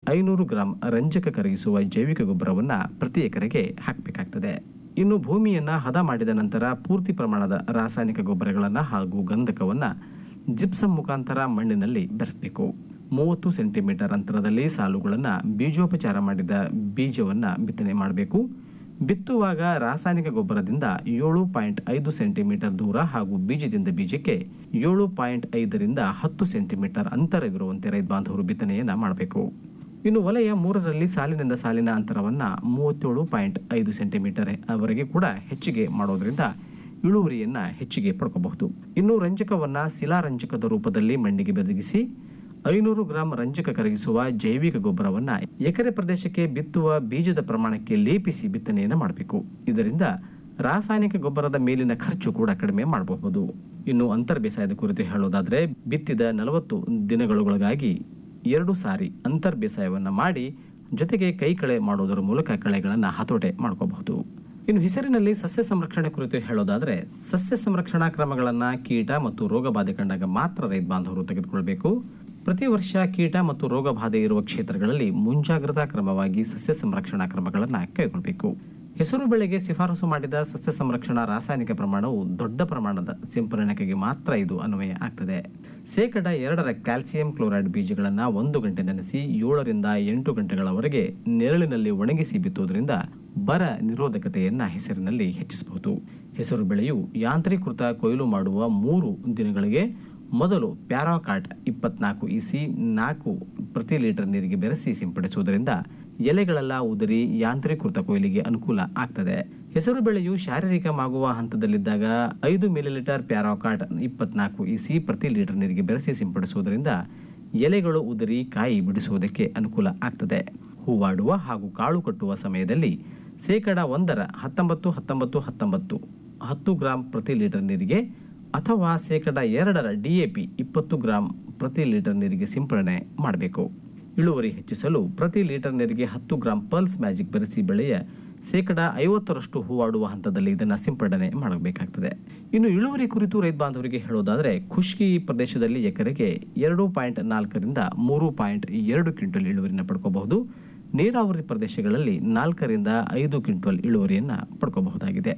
ಐನೂರು ಗ್ರಾಂ ರಂಜಕ ಕರಗಿಸುವ ಜೈವಿಕ ಗೊಬ್ಬರವನ್ನು ಪ್ರತಿ ಎಕರೆಗೆ ಹಾಕಬೇಕಾಗ್ತದೆ ಇನ್ನು ಭೂಮಿಯನ್ನು ಹದ ಮಾಡಿದ ನಂತರ ಪೂರ್ತಿ ಪ್ರಮಾಣದ ರಾಸಾಯನಿಕ ಗೊಬ್ಬರಗಳನ್ನು ಹಾಗೂ ಗಂಧಕವನ್ನು ಜಿಪ್ಸಮ್ ಮುಖಾಂತರ ಮಣ್ಣಿನಲ್ಲಿ ಬೆರೆಸಬೇಕು ಮೂವತ್ತು ಸೆಂಟಿಮೀಟರ್ ಅಂತರದಲ್ಲಿ ಸಾಲುಗಳನ್ನು ಬೀಜೋಪಚಾರ ಮಾಡಿದ ಬೀಜವನ್ನು ಬಿತ್ತನೆ ಮಾಡಬೇಕು ಬಿತ್ತುವಾಗ ರಾಸಾಯನಿಕ ಗೊಬ್ಬರದಿಂದ ಏಳು ಪಾಯಿಂಟ್ ಐದು ಸೆಂಟಿಮೀಟರ್ ದೂರ ಹಾಗೂ ಬೀಜದಿಂದ ಬೀಜಕ್ಕೆ ಏಳು ಪಾಯಿಂಟ್ ಐದರಿಂದ ಹತ್ತು ಸೆಂಟಿಮೀಟರ್ ಅಂತರವಿರುವಂತೆ ರೈತ ಬಾಂಧವರು ಬಿತ್ತನೆಯನ್ನು ಮಾಡಬೇಕು ಇನ್ನು ವಲಯ ಮೂರರಲ್ಲಿ ಸಾಲಿನಿಂದ ಸಾಲಿನ ಅಂತರವನ್ನು ಮೂವತ್ತೇಳು ಪಾಯಿಂಟ್ ಐದು ಸೆಂಟಿಮೀಟರ್ ಅವರೆಗೆ ಕೂಡ ಹೆಚ್ಚಿಗೆ ಮಾಡೋದ್ರಿಂದ ಇಳುವರಿಯನ್ನು ಹೆಚ್ಚಿಗೆ ಪಡ್ಕೋಬಹುದು ಇನ್ನು ರಂಜಕವನ್ನು ಶಿಲಾರಂಜಕದ ರೂಪದಲ್ಲಿ ಮಣ್ಣಿಗೆ ಬೆದಗಿಸಿ ಐನೂರು ಗ್ರಾಂ ರಂಜಕ ಕರಗಿಸುವ ಜೈವಿಕ ಗೊಬ್ಬರವನ್ನು ಎಕರೆ ಪ್ರದೇಶಕ್ಕೆ ಬಿತ್ತುವ ಬೀಜದ ಪ್ರಮಾಣಕ್ಕೆ ಲೇಪಿಸಿ ಬಿತ್ತನೆಯನ್ನು ಮಾಡಬೇಕು ಇದರಿಂದ ರಾಸಾಯನಿಕ ಗೊಬ್ಬರದ ಮೇಲಿನ ಖರ್ಚು ಕೂಡ ಕಡಿಮೆ ಮಾಡಬಹುದು ಇನ್ನು ಅಂತರ್ ಬೇಸಾಯದ ಕುರಿತು ಹೇಳೋದಾದ್ರೆ ಬಿತ್ತಿದ ನಲವತ್ತು ದಿನಗಳೊಳಗಾಗಿ ಎರಡು ಸಾರಿ ಅಂತರ್ ಬೇಸಾಯವನ್ನು ಮಾಡಿ ಜೊತೆಗೆ ಕೈ ಕಳೆ ಮಾಡೋದರ ಮೂಲಕ ಕಳೆಗಳನ್ನು ಹತೋಟೆ ಮಾಡ್ಕೋಬಹುದು ಇನ್ನು ಹೆಸರಿನಲ್ಲಿ ಸಸ್ಯ ಸಂರಕ್ಷಣೆ ಕುರಿತು ಹೇಳೋದಾದ್ರೆ ಸಸ್ಯ ಸಂರಕ್ಷಣಾ ಕ್ರಮಗಳನ್ನು ಕೀಟ ಮತ್ತು ರೋಗ ಬಾಧೆ ಕಂಡಾಗ ಮಾತ್ರ ರೈತ ಬಾಂಧವರು ತೆಗೆದುಕೊಳ್ಬೇಕು ಪ್ರತಿ ವರ್ಷ ಕೀಟ ಮತ್ತು ರೋಗ ಬಾಧೆ ಇರುವ ಕ್ಷೇತ್ರಗಳಲ್ಲಿ ಮುಂಜಾಗ್ರತಾ ಕ್ರಮವಾಗಿ ಸಸ್ಯ ಸಂರಕ್ಷಣಾ ಕ್ರಮಗಳನ್ನು ಕೈಗೊಳ್ಳಬೇಕು ಹೆಸರು ಬೆಳೆಗೆ ಶಿಫಾರಸು ಮಾಡಿದ ಸಸ್ಯ ಸಂರಕ್ಷಣಾ ರಾಸಾಯನಿಕ ಪ್ರಮಾಣವು ದೊಡ್ಡ ಪ್ರಮಾಣದ ಸಿಂಪರಣೆಗೆ ಮಾತ್ರ ಇದು ಅನ್ವಯ ಆಗ್ತದೆ ಶೇಕಡ ಎರಡರ ಕ್ಯಾಲ್ಸಿಯಂ ಕ್ಲೋರೈಡ್ ಬೀಜಗಳನ್ನು ಒಂದು ಗಂಟೆ ನೆನೆಸಿ ಏಳರಿಂದ ಎಂಟು ಗಂಟೆಗಳವರೆಗೆ ನೆರಳಿನಲ್ಲಿ ಒಣಗಿಸಿ ಬಿತ್ತುವುದರಿಂದ ಬರ ನಿರೋಧಕತೆಯನ್ನ ಹೆಸರಿನಲ್ಲಿ ಹೆಚ್ಚಿಸಬಹುದು ಹೆಸರು ಬೆಳೆಯು ಯಾಂತ್ರೀಕೃತ ಕೊಯ್ಲು ಮಾಡುವ ಮೂರು ದಿನಗಳಿಗೆ ಮೊದಲು ಪ್ಯಾರಾಕಾಟ್ ಇಪ್ಪತ್ನಾಲ್ಕು ಇಸಿ ನಾಲ್ಕು ಪ್ರತಿ ಲೀಟರ್ ನೀರಿಗೆ ಬೆರೆಸಿ ಸಿಂಪಡಿಸುವುದರಿಂದ ಎಲೆಗಳೆಲ್ಲ ಉದರಿ ಯಾಂತ್ರೀಕೃತ ಕೊಯ್ಲಿಗೆ ಅನುಕೂಲ ಆಗ್ತದೆ ಹೆಸರು ಬೆಳೆಯು ಶಾರೀರಿಕವಾಗುವ ಹಂತದಲ್ಲಿದ್ದಾಗ ಐದು ಮಿಲಿಲೀಟರ್ ಪ್ಯಾರಾಕಾಟ್ ಇಪ್ಪತ್ನಾಲ್ಕು ಇಸಿ ಪ್ರತಿ ಲೀಟರ್ ನೀರಿಗೆ ಬೆರೆಸಿ ಸಿಂಪಡಿಸುವುದರಿಂದ ಎಲೆಗಳು ಉದರಿ ಕಾಯಿ ಬಿಡಿಸುವುದಕ್ಕೆ ಅನುಕೂಲ ಆಗ್ತದೆ ಹೂವಾಡುವ ಹಾಗೂ ಕಾಳು ಕಟ್ಟುವ ಸಮಯದಲ್ಲಿ ಶೇಕಡ ಒಂದರ ಹತ್ತೊಂಬತ್ತು ಹತ್ತೊಂಬತ್ತು ಹತ್ತೊಂಬತ್ತು ಹತ್ತು ಗ್ರಾಂ ಪ್ರತಿ ಲೀಟರ್ ನೀರಿಗೆ ಅಥವಾ ಶೇಕಡ ಎರಡರ ಡಿ ಎ ಪಿ ಇಪ್ಪತ್ತು ಗ್ರಾಂ ಪ್ರತಿ ಲೀಟರ್ ನೀರಿಗೆ ಸಿಂಪಡಣೆ ಮಾಡಬೇಕು ಇಳುವರಿ ಹೆಚ್ಚಿಸಲು ಪ್ರತಿ ಲೀಟರ್ ನೀರಿಗೆ ಹತ್ತು ಗ್ರಾಂ ಪಲ್ಸ್ ಮ್ಯಾಜಿಕ್ ಬೆರೆಸಿ ಬೆಳೆಯ ಶೇಕಡ ಐವತ್ತರಷ್ಟು ಹೂವಾಡುವ ಹಂತದಲ್ಲಿ ಇದನ್ನು ಸಿಂಪಡಣೆ ಮಾಡಬೇಕಾಗ್ತದೆ ಇನ್ನು ಇಳುವರಿ ಕುರಿತು ರೈತ ಬಾಂಧವರಿಗೆ ಹೇಳೋದಾದರೆ ಖುಷ್ಕಿ ಪ್ರದೇಶದಲ್ಲಿ ಎಕರೆಗೆ ಎರಡು ಪಾಯಿಂಟ್ ನಾಲ್ಕರಿಂದ ಮೂರು ಪಾಯಿಂಟ್ ಎರಡು ಕ್ವಿಂಟಲ್ ಇಳುವರಿಯನ್ನು ಪಡ್ಕೋಬಹುದು ನೀರಾವರಿ ಪ್ರದೇಶಗಳಲ್ಲಿ ನಾಲ್ಕರಿಂದ ಐದು ಕ್ವಿಂಟಲ್ ಇಳುವರಿಯನ್ನು ಪಡ್ಕೋಬಹುದಾಗಿದೆ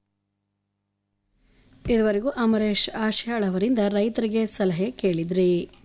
ಇದುವರೆಗೂ ಅಮರೇಶ್ ಆಶಾಳ್ ಅವರಿಂದ ರೈತರಿಗೆ ಸಲಹೆ ಕೇಳಿದ್ರಿ